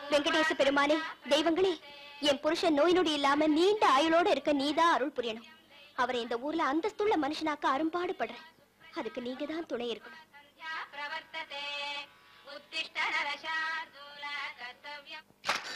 வெங்கடேச பெருமானே தெய்வங்களே என் புருஷன் நோய் நொடி இல்லாம நீண்ட ஆயுளோட இருக்க நீதான் அருள் புரியணும் அவரை இந்த ஊர்ல அந்தஸ்துள்ள மனுஷனாக்க அரும்பாடுபடுறேன் அதுக்கு நீங்க தான் துணை இருக்கணும் प्रवर्तते उत्तिष्ठ नरशार्दूल कर्तव्यम्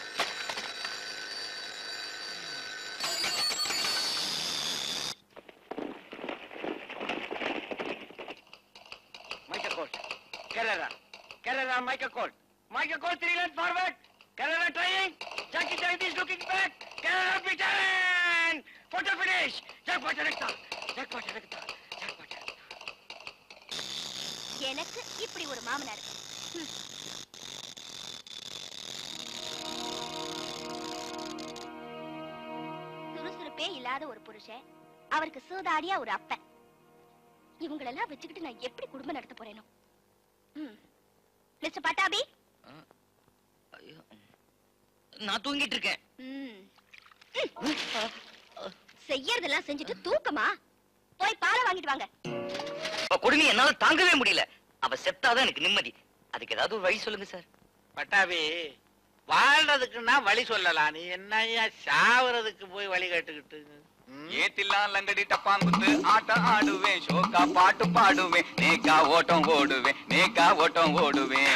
Michael Colt. Carrera. Carrera, Michael Colt. Michael Colt, three length forward. Carrera trying. Jackie Jagdish looking back. Carrera beaten. Photo finish. Jackpot Electa. Jackpot Electa. Jackpot Electa. எனக்கு இப்படி ஒரு மாமனார் ம். சுறுசுறுப்பே இல்லாத ஒரு புருஷன் அவருக்கு சூதாடியா ஒரு அப்பன் இவங்களெல்லாம் வச்சுக்கிட்டு நான் எப்படி குடும்பம் நடத்த போறேனோ ம். மிஸ்டர் பட்டாபி ஐயோ. நான் தூங்கிட்டு இருக்கேன் ம். ம். செய்யறதெல்லாம் செஞ்சுட்டு தூக்கமா போய் பாலை வாங்கிட்டு வாங்க அவ கொடுமை என்னால தாங்கவே முடியல அவ செத்தாதான் எனக்கு நிம்மதி அதுக்கு ஏதாவது ஒரு வழி சொல்லுங்க சார் பட்டாபி வாழ்றதுக்குன்னா வழி சொல்லலாம் நீ என்னய்யா சாவறதுக்கு போய் வழி கேட்டுக்கிட்டு ம்? ஏத்தில்லாம் லங்கடி டப்பாங்குத்து ஆட்டம் ஆடுவேன் ஷோக்கா பாட்டு பாடுவேன் நேக்கா ஓட்டம் ஓடுவேன் நேக்கா ஓட்டம் ஓடுவேன்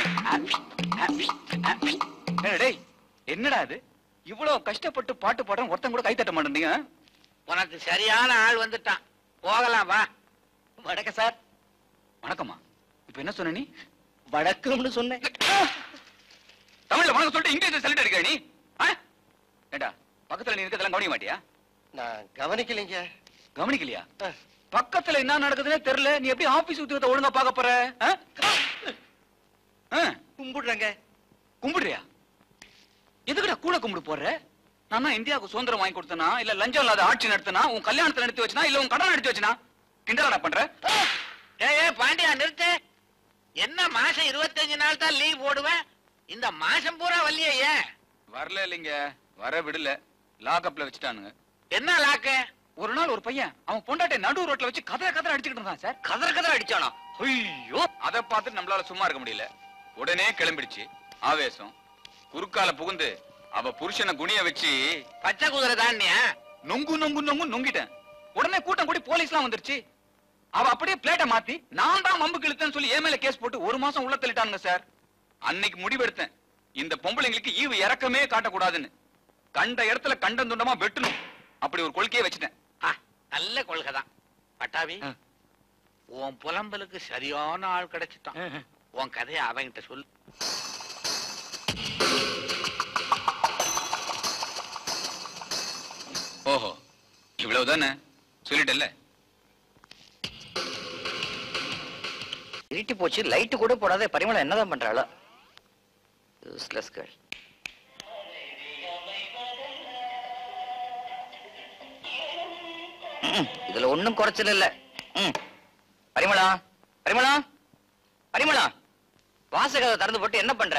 ஏய், டேய் என்னடா இது இவ்வளவு கஷ்டப்பட்டு பாட்டு பாடுறோம் ஒருத்தன் கூட கை தட்ட மாட்டேங்க உனக்கு சரியான ஆள் வந்துட்டான் போகலாம் வா வணக்கம் சார் வணக்கம்மா இப்ப என்ன சொன்ன நீ வணக்கம்னு சொன்னேன் தமிழ்ல வணக்கம் சொல்லிட்டு இங்கிலீஷ்ல சொல்லிட்டு இருக்க நீ ஆ? ஏண்டா பக்கத்துல நீ இருக்கிறதெல்லாம் கவனிக்க மாட்டியா நான் கவனிக்கலைங்க கவனிக்கலையா பக்கத்துல என்ன நடக்குதுன்னே தெரியல நீ எப்படி ஆபீஸ் உத்தியோகத்தை ஒழுங்கா பார்க்க போற ஆ? ஆ? கும்பிடுறேங்க கும்பிடுறியா எதுக்குடா கூட கும்பிடு போடுற நான் தான் இந்தியாவுக்கு சுதந்திரம் வாங்கி கொடுத்தனா இல்ல லஞ்சம் இல்லாத ஆட்சி நடத்தினா உன் கல்யாணத்தை நடத்தி வச்சனா இல்ல உன் கடன் நடத்தி வச்சனா கிண்டலடா பண்ற ஏய் ஏய், பாண்டியா நிறுத்து என்ன மாசம் இருபத்தஞ்சு நாள் தான் லீவ் போடுவேன் இந்த மாசம் பூரா வரலையே ஏன் வரல இல்லைங்க வர விடல லாக்அப்ல வச்சுட்டானுங்க என்ன லாக்கு ஒரு நாள் ஒரு பையன் அவன் பொண்டாட்டை நடு ரோட்ல வச்சு கதற கதற அடிச்சுக்கிட்டு இருந்தான் சார் கதற கதற அடிச்சானா ஐயோ அதை பார்த்துட்டு நம்மளால சும்மா இருக்க முடியல உடனே கிளம்பிடுச்சு ஆவேசம் குறுக்கால புகுந்து அவ புருஷனை குனிய வச்சு பச்சை குதிரை தாண்டியா நொங்கு நொங்கு நொங்கு நொங்கிட்டேன் உடனே கூட்டம் கூடி போலீஸ்லாம் வந்துருச்சு அவ அப்படியே பிளேட்டை மாத்தி நான் தான் மம்பு கிழித்தேன்னு சொல்லி என் மேல கேஸ் போட்டு ஒரு மாசம் உள்ள தள்ளிட்டானுங்க சார் அன்னைக்கு முடிவெடுத்தேன் இந்த பொம்பளைங்களுக்கு ஈவு இறக்கமே காட்டக்கூடாதுன்னு கண்ட இடத்துல கண்டம் துண்டமா வெட்டணும் அப்படி ஒரு கொள்கையை வச்சுட்டேன் ஆ, நல்ல கொள்கை தான் பட்டாபி ஆ. உன் புலம்பலுக்கு சரியான ஆள் கிடைச்சிட்டான் உன் கதையை அவன்கிட்ட சொல்லு ஓஹோ இவ்வளவுதானே சொல்லிட்டல்ல இருட்டி போச்சு லைட்டு கூட போடாத பரிமளம் என்னதான் பண்றாளோ யூஸ்லெஸ் கேர்ள் இதுல ஒண்ணும் குறைச்சல் இல்ல ம். பரிமளா பரிமளா பரிமளா வாசகதை திறந்து போட்டு என்ன பண்ற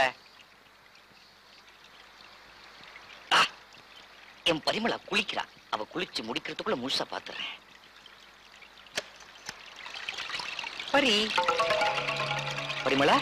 ஆ, என் பரிமளா குளிக்கிறா அவ குளிச்சு முடிக்கிறதுக்குள்ள முழுசா பாத்துறேன் பரி பரிமளா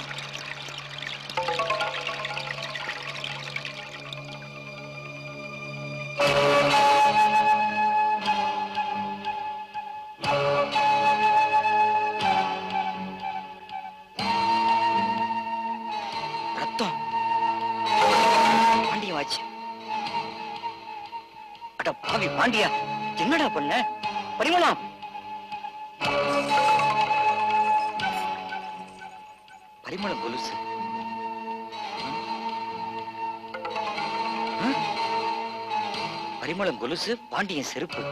ரத்தம் பாண்டியம் ஆச்சு அட பாவி பாண்டியா என்னடா பண்ண பரிமளம் பரிமளம் கொலுசு ஆ? பரிமளம் கொலுசு பாண்டியன் செருப்பு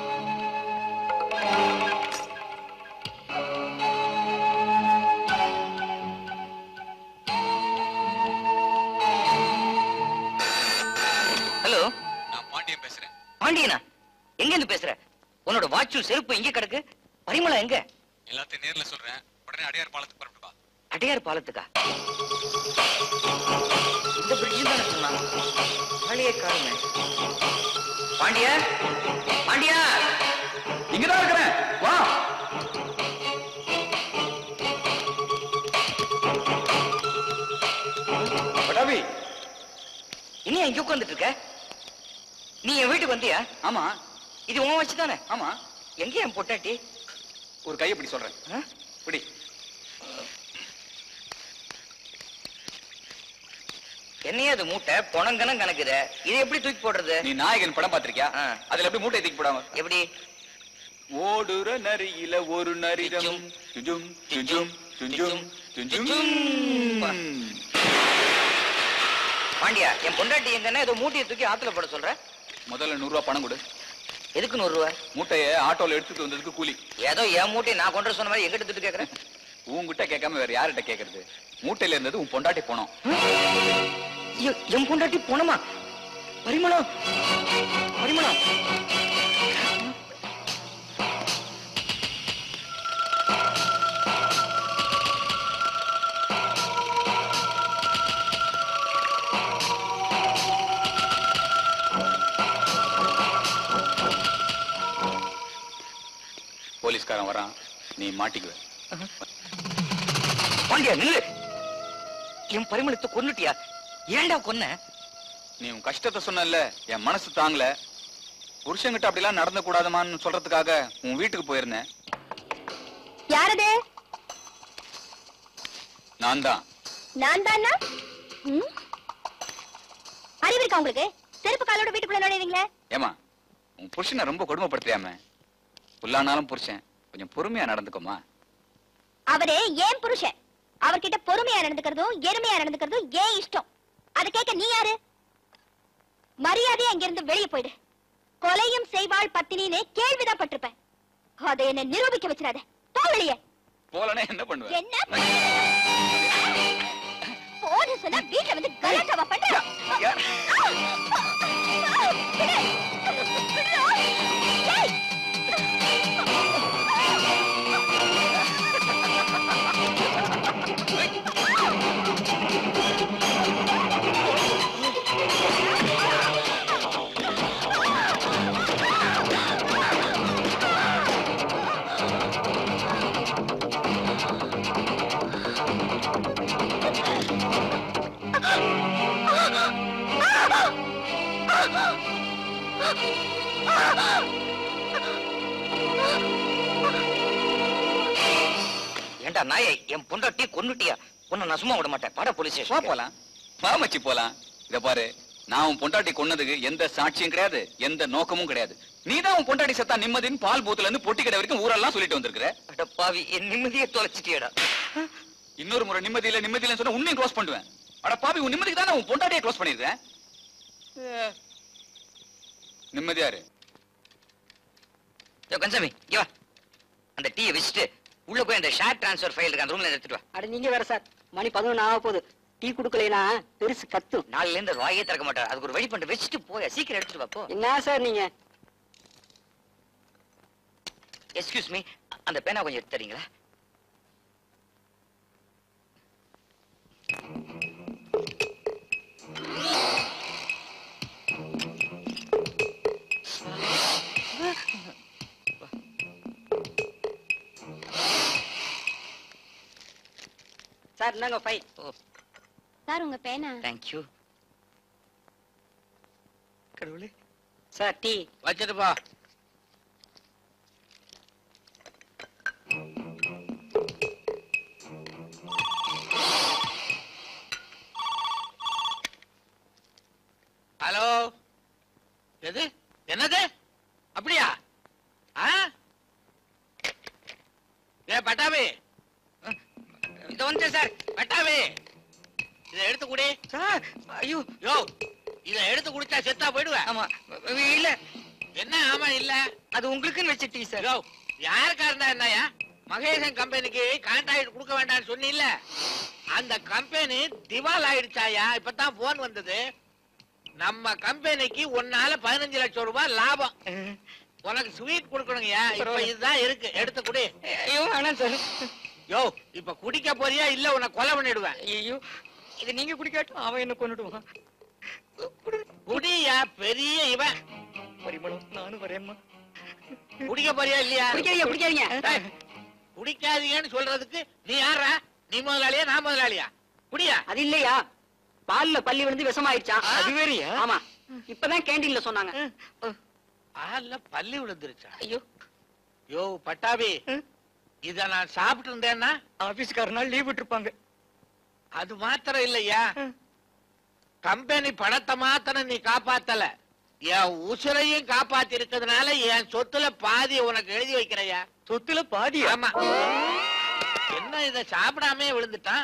ஹலோ நான் பாண்டியன் பேசுறேன் பாண்டியனா எங்க இருந்து பேசுற உன்னோட வாட்சும் செருப்பு எங்க கிடக்கு பரிமளம் எங்க எல்லாத்தையும் நேர்ல சொல்றேன் உடனே அடையார் பாலத்துக்கு புறப்பட்டு வா அடையார் பாலத்துக்கா இந்த பிரிட்ஜ் தானே சொன்னான் ஆளையே காணுமே பாண்டியா பாண்டியா இங்கதான் இருக்கிறேன் வா பட்டாபி இன்னும் எங்க உட்கார்ந்துட்டு இருக்க நீ என் வீட்டுக்கு வந்தியா ஆமா இது உன் வச்சு தானே ஆமா எங்க என் பொட்டாட்டி ஒரு கையை இப்படி சொல்றேன் ஆ? இப்படி என்னையா அது மூட்டை பொணங்கனம் கணக்குத இது எப்படி தூக்கி போடுறது நீ நாயகன் படம் பாத்திருக்கியா ஆ. அதுல எப்படி மூட்டை தூக்கி போடாம எப்படி ஓடுற நரியில ஒரு நரிடம் துஜும் துஜும் துஜும் துஜும் பாண்டியா என் பொண்டாட்டி எங்கன்னா ஏதோ மூட்டையை தூக்கி ஆத்துல போட சொல்ற முதல்ல நூறு ரூபாய் பணம் கொடு எதுக்கு நூறு ரூபாய் மூட்டைய ஆட்டோல எடுத்துட்டு வந்ததுக்கு கூலி ஏதோ என் மூட்டையை நான் கொண்டு வர சொன்ன மாதிரி எங்கிட்ட திட்டு கேக்குறேன் உன்கிட்ட கேட்காம வேற யார்கிட்ட கேக்குறது மூட்டையில இருந்தது உன் பொண்டாட்டி போனோம் ஐயோ, என் பொண்டாட்டி போனமா பரிமளம் பரிமளம் போலீஸ்காரன் வரான் நீ மாட்டிக்குவ பாண்டியா நில்லு என் பரிமளத்தை கொன்னுட்டியா ஏன்டா கொன்ன நீ உன் கஷ்டத்தை சொன்னல என் மனசு தாங்கல புருஷன்கிட்ட அப்படிலாம் நடந்த கூடாதுமான்னு சொல்றதுக்காக உன் வீட்டுக்கு போயிருந்தேன் யாரது நான் தான் நான் தானா ம்? அறிவு இருக்கா உங்களுக்கு செருப்பு காலோட வீட்டுக்குள்ள நுழைவீங்களே ஏமா உன் புருஷனை ரொம்ப கொடுமைப்படுத்தியாம புல்லானாலும் புருஷன் கொஞ்சம் பொறுமையா நடந்துக்கோமா அவரே ஏன் புருஷன் அவர்கிட்ட பொறுமையா நடந்துக்கிறதும் எருமையா நடந்துக்கிறதும் ஏன் இஷ்டம் அதை கேட்க நீ யாரு மரியாதையா அங்கிருந்து வெளியே போயிடு கொலையும் செய்வாள் பத்தினின்னு கேள்விதான் பட்டிருப்பேன் அதை என்ன நிரூபிக்க வச்சிடாத போ வெளியே போலனே என்ன பண்ணுவ என்ன போன சொன்னா வீட்டுல வந்து கலாட்டாவா பண்ற ஏய்! ஏன்டா நாயை என் பொண்டாட்டி கொன்னுட்டியா உன்னை நான் சும்மா விட மாட்டேன் பாட போலீஸ் வா ஸ்டேஷன் போலாம் வா மச்சி போலாம் இத பாரு நான் உன் பொண்டாட்டி கொன்னதுக்கு எந்த சாட்சியும் கிடையாது எந்த நோக்கமும் கிடையாது நீதான் உன் பொண்டாட்டி செத்தா நிம்மதின்னு பால் பூத்துல இருந்து பொட்டி கடை வரைக்கும் ஊரெல்லாம் சொல்லிட்டு வந்திருக்கிற அட பாவி என் நிம்மதியை தொலைச்சிட்டியடா இன்னொரு முறை நிம்மதியில நிம்மதியில சொன்னா உன்னையும் க்ளோஸ் பண்ணுவேன் அட பாவி உன் நிம்மதிக்கு தானே உன் பொண்டாட்டியை க்ளோஸ் பண்ணிருக்கேன் நிம்மதியா இரு யோ, கந்தசாமி இங்க வா அந்த டீயை வச்சுட்டு உள்ள போய் அந்த ஷேர் டிரான்ஸ்ஃபர் ஃபைல் இருக்கு அந்த ரூம்ல எடுத்துட்டு வா அட நீங்க வேற சார் மணி பதினொன்று ஆக போகுது டீ குடுக்கலைனா பெருசு கத்தும் நாளைல இருந்து வாயே திறக்க மாட்டார் அதுக்கு ஒரு வழி பண்ணிட்டு வச்சுட்டு போய சீக்கிரம் எடுத்துட்டு வா போ என்ன சார் நீங்க எக்ஸ்கியூஸ் மீ அந்த பேனா கொஞ்சம் எடுத்து தரீங்களா சார் இந்தாங்க ஃபைல் ஓ சார் உங்க பேனா தேங்க்யூ கடவுளே சார் டீ வச்சுட்டு போ ஹலோ எது என்னது அப்படியா ஆ ஏ பட்டாபி இது வந்து சார் பட்டாபி இதை எடுத்து குடி சார் ஐயோ யோ இதை எடுத்து குடிச்சா செத்தா போயிடுவேன் ஆமா இல்ல என்ன ஆமா இல்ல அது உங்களுக்குன்னு வச்ச டீ சார் யோ யாருக்கா இருந்தா என்னயா மகேசன் கம்பெனிக்கு கான்ட்ராக்ட் கொடுக்க வேண்டாம்னு சொன்னீல்ல அந்த கம்பெனி திவால் ஆயிடுச்சாயா இப்பதான் போன் வந்தது நம்ம கம்பெனிக்கு உன்னால பதினஞ்சு லட்சம் ரூபாய் லாபம் உனக்கு ஸ்வீட் கொடுக்கணுங்கய்யா இப்ப இதுதான் இருக்கு எடுத்து குடி ஐயோ வேணாம் சார் யோ இப்ப குடிக்க போறியா இல்ல உன்னை கொலை பண்ணிடுவேன் ஐயோ இது நீங்க குடிக்காட்டும் அவன் என்ன கொண்டுடுவான் குடியா பெரிய இவன் பரிமளம் நானும் வரேம்மா குடிக்க போறியா இல்லையா குடிக்காதீங்க குடிக்காதீங்க ஏய், குடிக்காதீங்கன்னு சொல்றதுக்கு நீ யாரா நீ முதலாளியா நான் முதலாளியா குடியா அது இல்லையா பால்ல பள்ளி விழுந்து விஷமாயிடுச்சான் அது வேறயா? ஆமா இப்பதான் கேண்டீன்ல சொன்னாங்க ஆள்ல பள்ளி விழுந்துருச்சா ஐயோ யோ பட்டாபி இத நான் சாப்பிட்டு இருந்தேன்னா ஆபீஸ்காரனால் லீவ் விட்டுருப்பாங்க அது மாத்திரம் இல்லையா கம்பெனி பணத்தை மாத்திரம் நீ காப்பாத்தல என் உசுரையும் காப்பாத்தி இருக்கிறதுனால என் சொத்துல பாதி உனக்கு எழுதி வைக்கிறையா சொத்துல பாதியா ஆமா என்ன இத சாப்பிடாமே விழுந்துட்டான்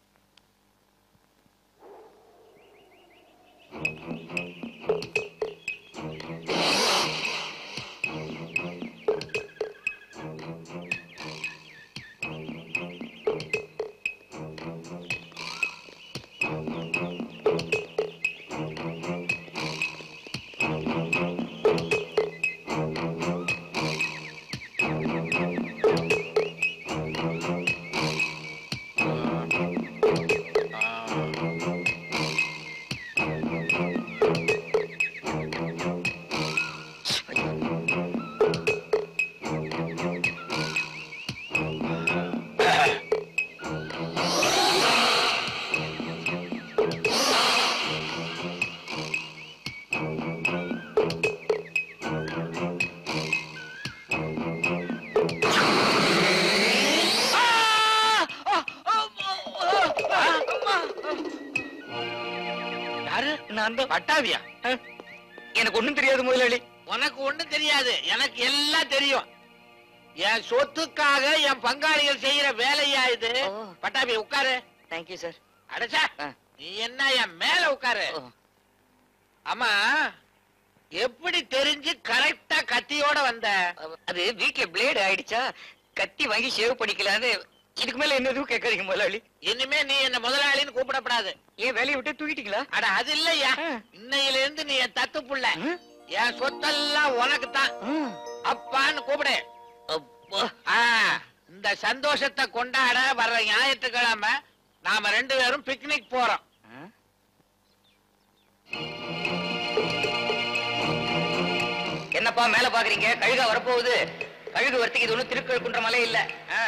யாரு நான் தான் பட்டாவியா எனக்கு ஒண்ணும் தெரியாது முதலாளி உனக்கு ஒண்ணும் தெரியாது எனக்கு எல்லாம் தெரியும் என் சொத்துக்காக என் பங்காளிகள் செய்யற வேலையா இது ஓ. பட்டாபி உட்காரு தேங்க்யூ சார் அடச்சா ஆ. நீ என்ன என் மேல உட்காரு ஆமா எப்படி தெரிஞ்சு கரெக்டா கத்தியோட வந்த அது வீட்ல பிளேடு ஆயிடுச்சா கத்தி வாங்கி ஷேவ் பண்ணிக்கலான்னு இதுக்கு மேல என்ன எதுவும் கேட்காதீங்க முதலாளி இனிமே நீ என்ன முதலாளின்னு கூப்பிடப்படாது ஏன் வேலையை விட்டு தூக்கிட்டீங்களா அட அது இல்லையா ஆ. இன்னையில இருந்து நீ என் தத்து புள்ள ஆ? என் சொத்தெல்லாம் உனக்கு தான் அப்பான்னு கூப்பிடு அப்பா ஆ, இந்த சந்தோஷத்தை கொண்டாட வர்ற ஞாயிற்றுக்கிழமை நாம ரெண்டு பேரும் பிக்னிக் போறோம் என்னப்பா மேல பாக்குறீங்க கழுகா வரப்போகுது கழுகு வரத்துக்கு இது ஒண்ணும் திருக்கழுக்குன்ற மலை இல்ல ஆ.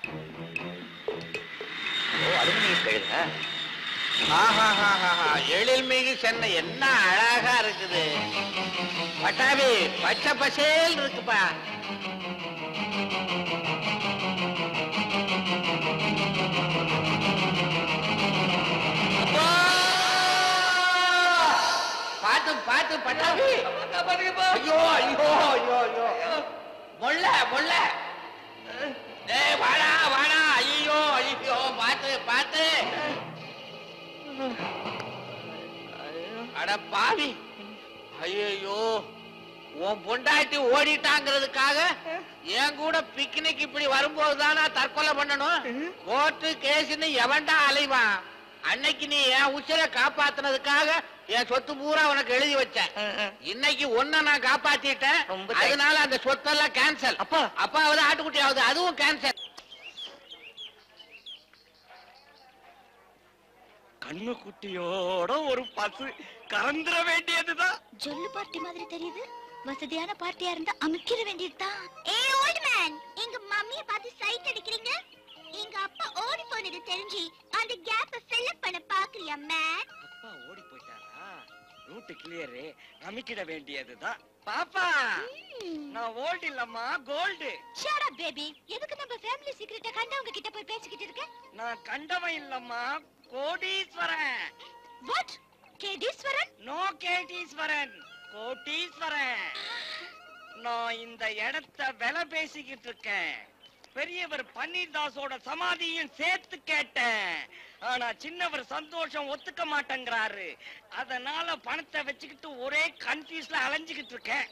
ஓ அலுமினியம் கழுகா ஆஹாஹாஹாஹா, எழில்மிகு சென்னை என்ன அழகா இருக்குது பட்டாபி பச்சை பசேல் இருக்குப்பா அப்பா! பாத்து பாத்து பட்டாபி ஐயோ ஐயோ ஐயோ ஐயோ முள்ள முள்ள ஏய் வாடா வாடா ஐயோ ஐயோ பாத்து பாத்து அட பாவி ஐயோ உன் பொண்டாட்டி ஓடிட்டாங்கிறதுக்காக என் கூட பிக்னிக் இப்படி வரும்போது தானா தற்கொலை பண்ணணும் கோர்ட்டு கேஸ்னு எவன்டா அலைவான் அன்னைக்கு நீ என் உச்சிரை காப்பாத்துனதுக்காக என் சொத்து பூரா உனக்கு எழுதி வச்சேன் இன்னைக்கு ஒன்ன நான் காப்பாத்திட்டேன் ரொம்ப thanks. அதனால அந்த சொத்தெல்லாம் கேன்சல் அப்பா. அப்பாவது ஆட்டுக்குட்டியாவது அதுவும் கேன்சல் கண்ணு குட்டியோட ஒரு பசு கறந்துட வேண்டியதுதான் ஜொல்லு பார்ட்டி மாதிரி தெரியுது வசதியான பார்ட்டியா இருந்தா அமைக்கிற வேண்டியதுதான் ஏ ஓல்ட் மேன் எங்க மம்மிய பார்த்து சைட் அடிக்கிறீங்க எங்க அப்பா ஓடி போனது தெரிஞ்சு அந்த கேப்ப ஃபில் அப் பண்ண பாக்குறியா மேன் அப்பா ஓடி போயிட்டாரா ரூட் கிளியரு அமைக்கிட வேண்டியதுதான் பாப்பா நான் ஓல்டு இல்லம்மா கோல்டு ஷட் அப் பேபி எதுக்கு நம்ம ஃபேமிலி சீக்ரெட்ட கண்டவங்க கிட்ட போய் பேசிக்கிட்டு இருக்க நான் கண்டவன் இல்லம்மா கோடீஸ்வரன் வாட் கேடீஸ்வரன் நோ கேட்டீஸ்வரன் கோட்டீஸ்வரன் நான் இந்த இடத்த விலை பேசிக்கிட்டு இருக்கேன் பெரியவர் பன்னீர்தாஸோட சமாதியும் சேர்த்து கேட்டேன் ஆனா சின்னவர் சந்தோஷம் ஒத்துக்க மாட்டேங்கிறாரு அதனால பணத்தை வச்சுக்கிட்டு ஒரே கன்ஃபியூஸ்ல அலைஞ்சுக்கிட்டு இருக்கேன்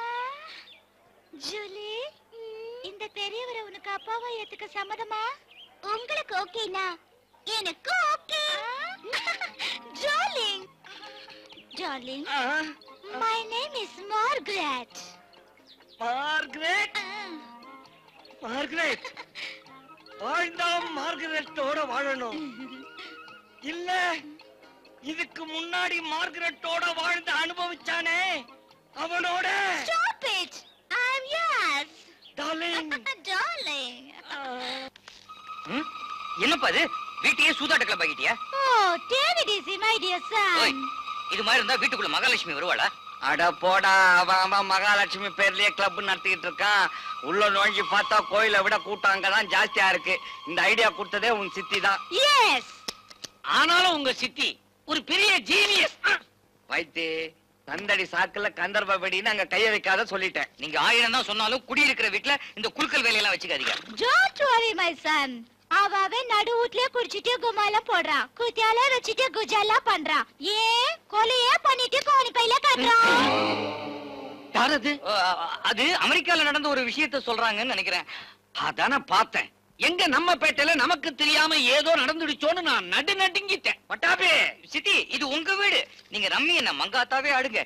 ஜூலி இந்த பெரியவரை உனக்கு அப்பாவா ஏத்துக்க சம்மதமா உங்களுக்கு ஓகேனா எனக்கு okay darling darling my name is Margaret Margaret Margaret வாழ்ந்தா மார்கரெட்டோட வாழணும் இல்ல இதுக்கு முன்னாடி மார்கரெட்டோட வாழ்ந்து அனுபவிச்சானே அவனோட stop it I am yours darling darling ம்? என்னப்பா இது வீட்டையே சூதாட்ட கிளப் ஆகிட்டியா oh take it easy, my dear ஓய், son. இது மாதிரி இருந்தா வீட்டுக்குள்ள மகாலட்சுமி வருவாளா அட போடா அவன் அவன் மகாலட்சுமி பேர்லயே கிளப் நடத்திக்கிட்டு இருக்கான் உள்ள நுழைஞ்சு பார்த்தா கோயிலை விட கூட்டம் அங்கதான் ஜாஸ்தியா இருக்கு இந்த ஐடியா கொடுத்ததே உன் சித்தி தான் Yes. ஆனாலும் உங்க சித்தி ஒரு பெரிய ஜீனியஸ் வைத்து கந்தடி சாக்குல கந்தர்வ வெடின்னு அங்க கைய வைக்காத சொல்லிட்டேன் நீங்க ஆயிரம் தான் சொன்னாலும் குடியிருக்கிற வீட்டுல இந்த குலுக்கல் வேலையெல்லாம் வச்சுக்காதீங்க Don't worry, my son. அவ அவன் நடு வீட்லயே குடிச்சிட்டு கும்மாலம் போடுறான் குத்தியால வச்சுட்டு குஜாலா பண்றான் ஏன் கொலையே பண்ணிட்டு கோணி பையில கட்டுறான் யாரது ஓ, அ- அது அமெரிக்கால நடந்த ஒரு விஷயத்த சொல்றாங்கன்னு நினைக்கிறேன் அதானே பார்த்தேன் எங்க நம்ம பேட்டையில நமக்கு தெரியாம ஏதோ நடந்துடுச்சோன்னு நான் நடு நடுங்கிட்டேன் பட்டாபி சித்தி இது உங்க வீடு நீங்க ரம்மி என்ன மங்காத்தாவே ஆடுங்க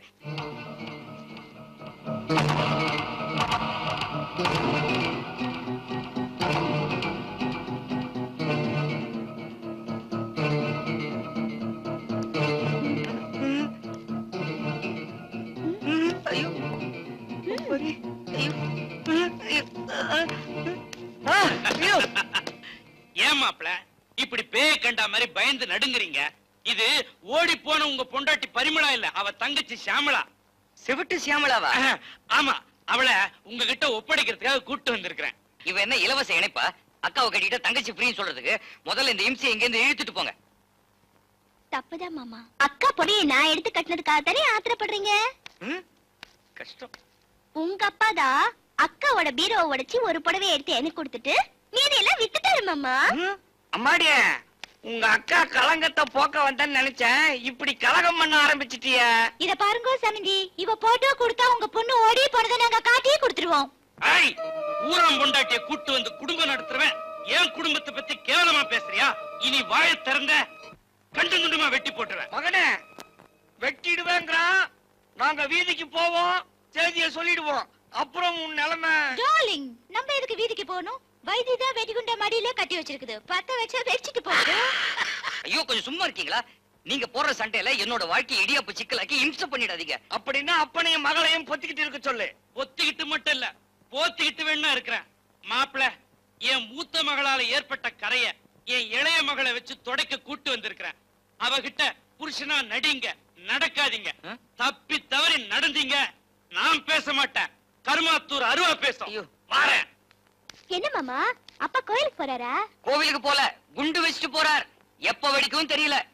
ஏன் மாப்ள இப்படி பேய கண்டா மாதிரி பயந்து நடுங்குறீங்க இது ஓடி போன உங்க பொண்டாட்டி பரிமளா இல்ல அவ தங்கச்சி ஷியாமளா செவிட்டு சியாமளாவா ஆமா அவளை உங்ககிட்ட ஒப்படைக்கிறதுக்காக கூட்டு வந்திருக்கிறேன் இவ என்ன இலவச இணைப்பா அக்காவை கட்டிட்டு தங்கச்சி ஃப்ரீன்னு சொல்றதுக்கு முதல்ல இந்த இம்சியை இங்க இருந்து இழுத்துட்டு போங்க தப்புதான் மாமா அக்கா பொடியை நான் எடுத்து கட்டினதுக்காக தானே ஆத்திரப்படுறீங்க கஷ்டம் உங்க அப்பா தான் அக்காவோட பீரோவை உடைச்சு ஒரு புடவை எடுத்து எனக்கு கொடுத்துட்டு மீதி எல்லாம் வித்துட்டாரு மாமா அம்மாடியே உங்க அக்கா கலங்கத்தை போக்க வந்தேன்னு நினைச்சேன் இப்படி கலகம் பண்ண ஆரம்பிச்சிட்டிய இத பாருங்க சமிந்தி இவ போட்டோ கொடுத்தா உங்க பொண்ணு ஓடி போனதை நாங்க காட்டியே கொடுத்துருவோம் ஐய் ஊராம் பொண்டாட்டிய கூட்டு வந்து குடும்பம் நடத்துறவன் என் குடும்பத்தை பத்தி கேவலமா பேசுறியா இனி வாய திறந்த கண்டு துண்டுமா வெட்டி போட்டுருவேன் மகனே வெட்டிடுவேங்கிறான் நாங்க வீதிக்கு போவோம் செய்திய சொல்லிடுவோம் அப்புறம் உன் நிலைமை டார்லிங் நம்ம எதுக்கு வீதிக்கு போகணும் வைத்தி தான் வெடிகுண்ட மடியில கட்டி வச்சிருக்குது பத்த வச்சா வெடிச்சிட்டு போகுது ஐயோ கொஞ்சம் சும்மா இருக்கீங்களா நீங்க போடுற சண்டையில என்னோட வாழ்க்கை இடியாப்பு சிக்கலாக்கி இம்சை பண்ணிடாதீங்க அப்படின்னா அப்பனையும் மகளையும் பொத்திக்கிட்டு இருக்க சொல்லு ஒத்திக்கிட்டு மட்டும் இல்ல போத்திக்கிட்டு வேணா இருக்கிறேன் மாப்பிள என் மூத்த மகளால ஏற்பட்ட கரைய என் இளைய மகளை வச்சு துடைக்க கூட்டு வந்திருக்கிறேன் அவகிட்ட புருஷனா நடிங்க நடக்காதீங்க ஆ? தப்பி தவறி நடந்தீங்க நான் பேச மாட்டேன் கருமாத்தூர் அருவா பேசும் ஐயோ. வாரேன் என்ன மாமா அப்பா கோயிலுக்கு போறாரா கோவிலுக்கு போல குண்டு வச்சுட்டு போறார் எப்ப வெடிக்கும் தெரியல